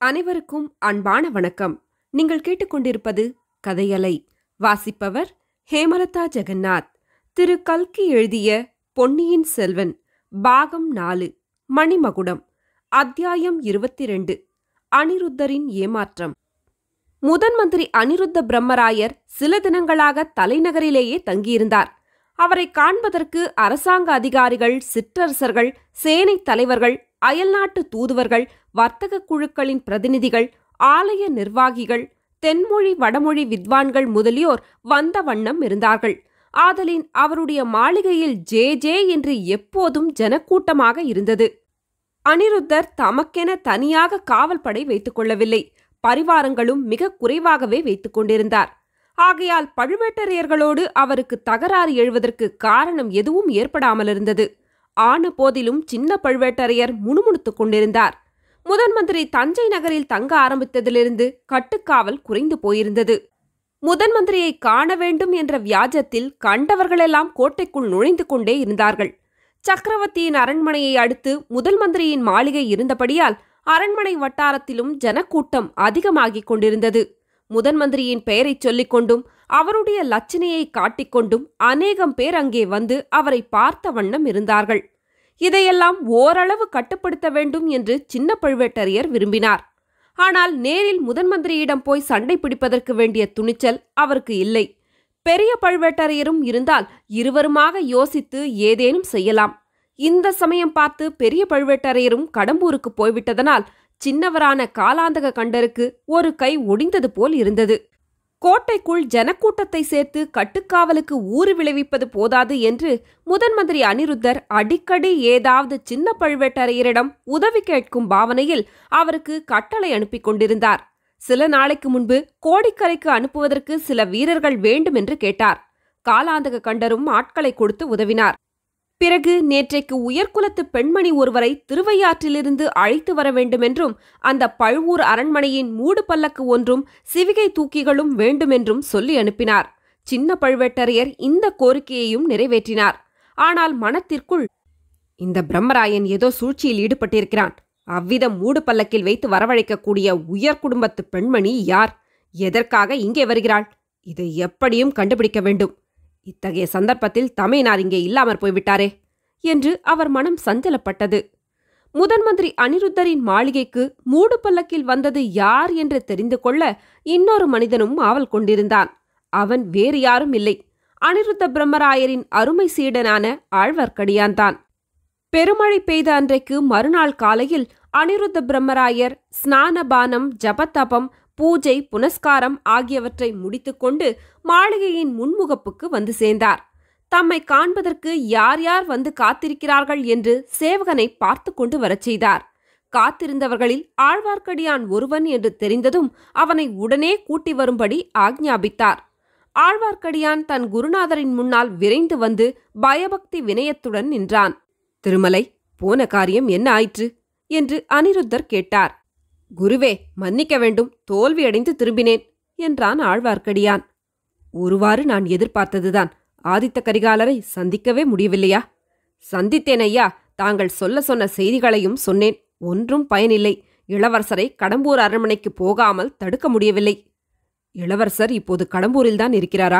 அனைவருக்கும் அன்பான வணக்கம் நீங்கள் கேட்டுக்கொண்டிருப்பது கதையலை வாசிப்பவர் ஹேமலதா ஜெகநாத் திரு கல்கி எழுதிய பொன்னியின் செல்வன் பாகம் நாலு மணிமகுடம் அத்தியாயம் இருபத்தி ரெண்டு அனிருத்தரின் ஏமாற்றம் முதன் மந்திரி அனிருத்த பிரம்மராயர் சில தினங்களாக தலைநகரிலேயே தங்கியிருந்தார் அவரை காண்பதற்கு அரசாங்க அதிகாரிகள் சிற்றரசர்கள் சேனைத் தலைவர்கள் அயல்நாட்டு தூதுவர்கள் வர்த்தக குழுக்களின் பிரதிநிதிகள் ஆலய நிர்வாகிகள் தென்மொழி வடமொழி வித்வான்கள் முதலியோர் வந்த வண்ணம் இருந்தார்கள் ஆதலின் அவருடைய மாளிகையில் ஜே ஜே என்று எப்போதும் ஜனக்கூட்டமாக இருந்தது அனிருத்தர் தமக்கென தனியாக காவல் படை வைத்துக் கொள்ளவில்லை பரிவாரங்களும் மிக குறைவாகவே வைத்துக் கொண்டிருந்தார் ஆகையால் பழுவேட்டரையர்களோடு அவருக்கு தகராறு எழுவதற்கு காரணம் எதுவும் ஏற்படாமலிருந்தது ஆன போதிலும் சின்ன பழுவேட்டரையர் முணுமுணுத்துக் கொண்டிருந்தார் முதன் மந்திரி தஞ்சை நகரில் தங்க ஆரம்பித்ததிலிருந்து கட்டுக்காவல் குறைந்து போயிருந்தது முதன் மந்திரியை காண வேண்டும் என்ற வியாஜத்தில் கண்டவர்களெல்லாம் கோட்டைக்குள் நுழைந்து கொண்டே இருந்தார்கள் சக்கரவர்த்தியின் அரண்மனையை அடுத்து முதல் மந்திரியின் மாளிகை இருந்தபடியால் அரண்மனை வட்டாரத்திலும் ஜனக்கூட்டம் அதிகமாகிக் கொண்டிருந்தது முதன் மந்திரியின் பெயரைச் சொல்லிக் கொண்டும் அவருடைய லட்சணையை காட்டிக்கொண்டும் அநேகம் பேர் அங்கே வந்து அவரை பார்த்த வண்ணம் இருந்தார்கள் இதையெல்லாம் ஓரளவு கட்டுப்படுத்த வேண்டும் என்று சின்ன பழுவேட்டரையர் விரும்பினார் ஆனால் நேரில் முதன் மந்திரியிடம் போய் சண்டை பிடிப்பதற்கு வேண்டிய துணிச்சல் அவருக்கு இல்லை பெரிய பழுவேட்டரையரும் இருந்தால் இருவருமாக யோசித்து ஏதேனும் செய்யலாம் இந்த சமயம் பார்த்து பெரிய பழுவேட்டரையரும் கடம்பூருக்கு போய்விட்டதனால் சின்னவரான காலாந்தக கண்டருக்கு ஒரு கை ஒடிந்தது போல் இருந்தது கோட்டைக்குள் ஜனக்கூட்டத்தை சேர்த்து கட்டுக்காவலுக்கு ஊறு விளைவிப்பது போதாது என்று முதன் மந்திரி அனிருத்தர் அடிக்கடி ஏதாவது சின்ன பழுவேட்டரையரிடம் உதவி கேட்கும் பாவனையில் அவருக்கு கட்டளை அனுப்பிக் கொண்டிருந்தார் சில நாளைக்கு முன்பு கோடிக்கரைக்கு அனுப்புவதற்கு சில வீரர்கள் வேண்டும் என்று கேட்டார் காலாந்தக கண்டரும் ஆட்களை கொடுத்து உதவினார் பிறகு நேற்றைக்கு உயர்குலத்து பெண்மணி ஒருவரை திருவையாற்றிலிருந்து அழைத்து வர வேண்டுமென்றும் அந்த பழுவூர் அரண்மனையின் மூடு பல்லக்கு ஒன்றும் சிவிகை தூக்கிகளும் வேண்டுமென்றும் சொல்லி அனுப்பினார் சின்ன பழுவேட்டரையர் இந்த கோரிக்கையையும் நிறைவேற்றினார் ஆனால் மனத்திற்குள் இந்த பிரம்மராயன் ஏதோ சூழ்ச்சியில் ஈடுபட்டிருக்கிறான் அவ்விதம் மூடு பல்லக்கில் வைத்து வரவழைக்கக்கூடிய உயர் குடும்பத்து பெண்மணி யார் எதற்காக இங்கே வருகிறாள் இதை எப்படியும் கண்டுபிடிக்க வேண்டும் இத்தகைய சந்தர்ப்பத்தில் தமையனார் இங்கே இல்லாமற் போய்விட்டாரே என்று அவர் மனம் சஞ்சலப்பட்டது முதன் மந்திரி அனிருத்தரின் மாளிகைக்கு மூடு பல்லக்கில் வந்தது யார் என்று தெரிந்து கொள்ள இன்னொரு மனிதனும் ஆவல் கொண்டிருந்தான் அவன் வேறு யாரும் இல்லை அனிருத்த பிரம்மராயரின் அருமை சீடனான ஆழ்வார்க்கடியான்தான் பெருமழை பெய்த அன்றைக்கு மறுநாள் காலையில் அனிருத்த பிரம்மராயர் ஸ்நானபானம் ஜபத்தபம் பூஜை புனஸ்காரம் ஆகியவற்றை முடித்துக்கொண்டு மாளிகையின் முன்முகப்புக்கு வந்து சேர்ந்தார் தம்மை காண்பதற்கு யார் யார் வந்து காத்திருக்கிறார்கள் என்று சேவகனை பார்த்து கொண்டு வரச் செய்தார் காத்திருந்தவர்களில் ஆழ்வார்க்கடியான் ஒருவன் என்று தெரிந்ததும் அவனை உடனே கூட்டி வரும்படி ஆக்ஞாபித்தார் ஆழ்வார்க்கடியான் தன் குருநாதரின் முன்னால் விரைந்து வந்து பயபக்தி வினயத்துடன் நின்றான் திருமலை போன காரியம் என்ன ஆயிற்று என்று அனிருத்தர் கேட்டார் குருவே மன்னிக்க வேண்டும் தோல்வியடைந்து திரும்பினேன் என்றான் ஆழ்வார்க்கடியான் ஒருவாறு நான் எதிர்பார்த்ததுதான் ஆதித்த கரிகாலரை சந்திக்கவே முடியவில்லையா சந்தித்தேன் ஐயா தாங்கள் சொல்ல சொன்ன செய்திகளையும் சொன்னேன் ஒன்றும் பயனில்லை இளவரசரை கடம்பூர் அரண்மனைக்கு போகாமல் தடுக்க முடியவில்லை இளவரசர் இப்போது கடம்பூரில்தான் இருக்கிறாரா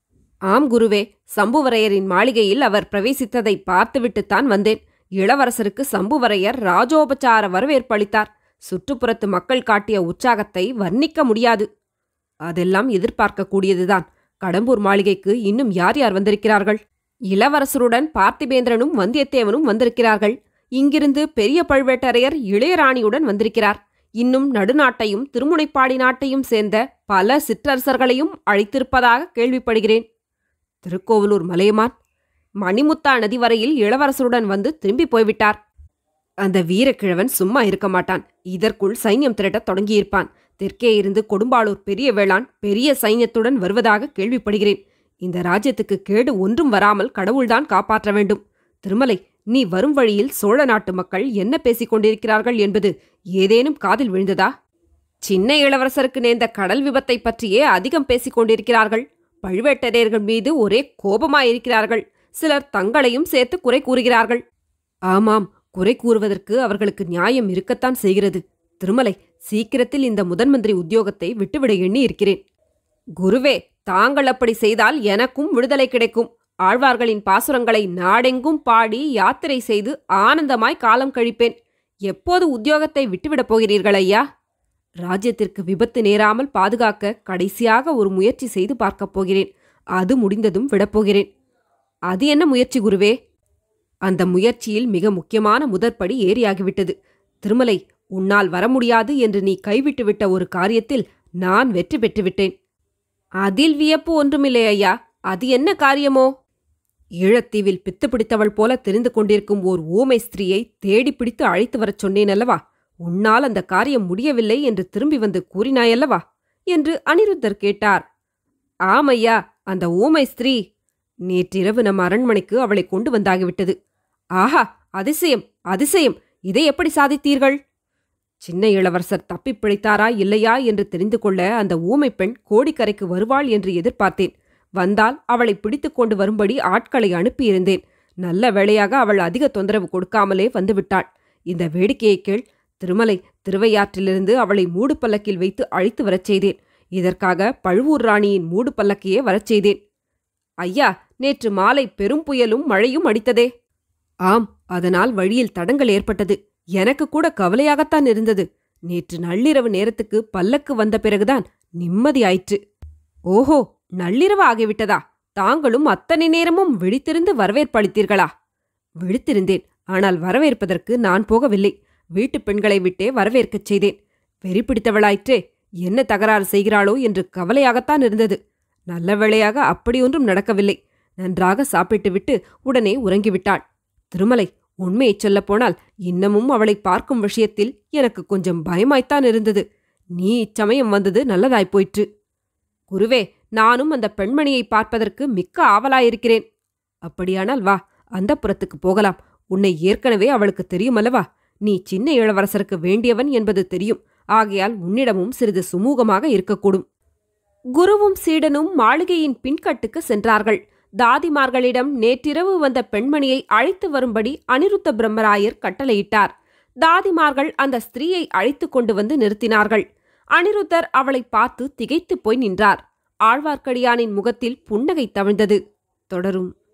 ஆம் குருவே சம்புவரையரின் மாளிகையில் அவர் பிரவேசித்ததை பார்த்துவிட்டுத்தான் வந்தேன் இளவரசருக்கு சம்புவரையர் ராஜோபச்சார வரவேற்பளித்தார் சுற்றுப்புறத்து மக்கள் காட்டிய உற்சாகத்தை வர்ணிக்க முடியாது அதெல்லாம் எதிர்பார்க்கக்கூடியதுதான் கடம்பூர் மாளிகைக்கு இன்னும் யார் யார் வந்திருக்கிறார்கள் இளவரசருடன் பார்த்திபேந்திரனும் வந்தியத்தேவனும் வந்திருக்கிறார்கள் இங்கிருந்து பெரிய பழுவேட்டரையர் இளையராணியுடன் வந்திருக்கிறார் இன்னும் நடுநாட்டையும் திருமுனைப்பாடி நாட்டையும் சேர்ந்த பல சிற்றரசர்களையும் அழைத்திருப்பதாக கேள்விப்படுகிறேன் திருக்கோவலூர் மலையமான் மணிமுத்தா நதி வரையில் இளவரசருடன் வந்து திரும்பி போய்விட்டார் அந்த வீரக்கிழவன் சும்மா இருக்க மாட்டான் இதற்குள் சைன்யம் திரட்டத் தொடங்கியிருப்பான் தெற்கே இருந்து கொடும்பாளூர் பெரிய வேளான் பெரிய சைன்யத்துடன் வருவதாக கேள்விப்படுகிறேன் இந்த ராஜ்யத்துக்கு கேடு ஒன்றும் வராமல் கடவுள்தான் காப்பாற்ற வேண்டும் திருமலை நீ வரும் வழியில் சோழ நாட்டு மக்கள் என்ன பேசிக் கொண்டிருக்கிறார்கள் என்பது ஏதேனும் காதில் விழுந்ததா சின்ன இளவரசருக்கு நேர்ந்த கடல் விபத்தை பற்றியே அதிகம் பேசிக் கொண்டிருக்கிறார்கள் பழுவேட்டரையர்கள் மீது ஒரே கோபமாயிருக்கிறார்கள் சிலர் தங்களையும் சேர்த்து குறை கூறுகிறார்கள் ஆமாம் குறை கூறுவதற்கு அவர்களுக்கு நியாயம் இருக்கத்தான் செய்கிறது திருமலை சீக்கிரத்தில் இந்த முதன் மந்திரி உத்தியோகத்தை விட்டுவிட எண்ணி இருக்கிறேன் குருவே தாங்கள் அப்படி செய்தால் எனக்கும் விடுதலை கிடைக்கும் ஆழ்வார்களின் பாசுரங்களை நாடெங்கும் பாடி யாத்திரை செய்து ஆனந்தமாய் காலம் கழிப்பேன் எப்போது உத்தியோகத்தை விட்டுவிடப் போகிறீர்கள் ஐயா ராஜ்யத்திற்கு விபத்து நேராமல் பாதுகாக்க கடைசியாக ஒரு முயற்சி செய்து பார்க்கப் போகிறேன் அது முடிந்ததும் விடப்போகிறேன் அது என்ன முயற்சி குருவே அந்த முயற்சியில் மிக முக்கியமான முதற்படி ஏறியாகிவிட்டது திருமலை உன்னால் வர முடியாது என்று நீ கைவிட்டுவிட்ட ஒரு காரியத்தில் நான் வெற்றி பெற்றுவிட்டேன் அதில் வியப்பு ஒன்றுமில்லை ஐயா அது என்ன காரியமோ ஈழத்தீவில் பித்து பிடித்தவள் போல தெரிந்து கொண்டிருக்கும் ஓர் ஊமை ஸ்திரீயை தேடி பிடித்து அழைத்து வரச் சொன்னேன் அல்லவா உன்னால் அந்த காரியம் முடியவில்லை என்று திரும்பி வந்து கூறினாயல்லவா என்று அனிருத்தர் கேட்டார் ஆமையா அந்த ஊமை ஸ்திரீ நேற்றிரவு நம் அரண்மனைக்கு அவளை கொண்டு வந்தாகிவிட்டது ஆஹா அதிசயம் அதிசயம் இதை எப்படி சாதித்தீர்கள் சின்ன இளவரசர் தப்பிப் பிழைத்தாரா இல்லையா என்று தெரிந்து கொள்ள அந்த ஊமை பெண் கோடிக்கரைக்கு வருவாள் என்று எதிர்பார்த்தேன் வந்தால் அவளை பிடித்துக் கொண்டு வரும்படி ஆட்களை அனுப்பியிருந்தேன் நல்ல வேளையாக அவள் அதிக தொந்தரவு கொடுக்காமலே வந்துவிட்டாள் இந்த வேடிக்கையை கேள் திருமலை திருவையாற்றிலிருந்து அவளை மூடு பல்லக்கில் வைத்து அழைத்து வரச் செய்தேன் இதற்காக பழுவூர் ராணியின் மூடு பல்லக்கையே வரச் செய்தேன் ஐயா நேற்று மாலை பெரும் புயலும் மழையும் அடித்ததே ஆம் அதனால் வழியில் தடங்கள் ஏற்பட்டது எனக்கு கூட கவலையாகத்தான் இருந்தது நேற்று நள்ளிரவு நேரத்துக்கு பல்லக்கு வந்த பிறகுதான் நிம்மதியாயிற்று ஓஹோ நள்ளிரவு ஆகிவிட்டதா தாங்களும் அத்தனை நேரமும் விழித்திருந்து வரவேற்பளித்தீர்களா விழித்திருந்தேன் ஆனால் வரவேற்பதற்கு நான் போகவில்லை வீட்டுப் பெண்களை விட்டே வரவேற்கச் செய்தேன் வெறி பிடித்தவளாயிற்றே என்ன தகராறு செய்கிறாளோ என்று கவலையாகத்தான் இருந்தது நல்ல வேளையாக அப்படியொன்றும் நடக்கவில்லை நன்றாக சாப்பிட்டுவிட்டு உடனே உறங்கிவிட்டாள் திருமலை உண்மையைச் சொல்லப்போனால் இன்னமும் அவளை பார்க்கும் விஷயத்தில் எனக்கு கொஞ்சம் பயமாய்த்தான் இருந்தது நீ இச்சமயம் வந்தது நல்லதாய்ப் போயிற்று குருவே நானும் அந்த பெண்மணியை பார்ப்பதற்கு மிக்க ஆவலாயிருக்கிறேன் அப்படியானால் வா அந்த புறத்துக்கு போகலாம் உன்னை ஏற்கனவே அவளுக்கு தெரியுமல்லவா நீ சின்ன இளவரசருக்கு வேண்டியவன் என்பது தெரியும் ஆகையால் உன்னிடமும் சிறிது சுமூகமாக இருக்கக்கூடும் குருவும் சீடனும் மாளிகையின் பின்கட்டுக்கு சென்றார்கள் தாதிமார்களிடம் நேற்றிரவு வந்த பெண்மணியை அழைத்து வரும்படி அனிருத்த பிரம்மராயர் கட்டளையிட்டார் தாதிமார்கள் அந்த ஸ்திரீயை அழைத்து கொண்டு வந்து நிறுத்தினார்கள் அனிருத்தர் அவளை பார்த்து திகைத்துப் போய் நின்றார் ஆழ்வார்க்கடியானின் முகத்தில் புன்னகை தவிழ்ந்தது தொடரும்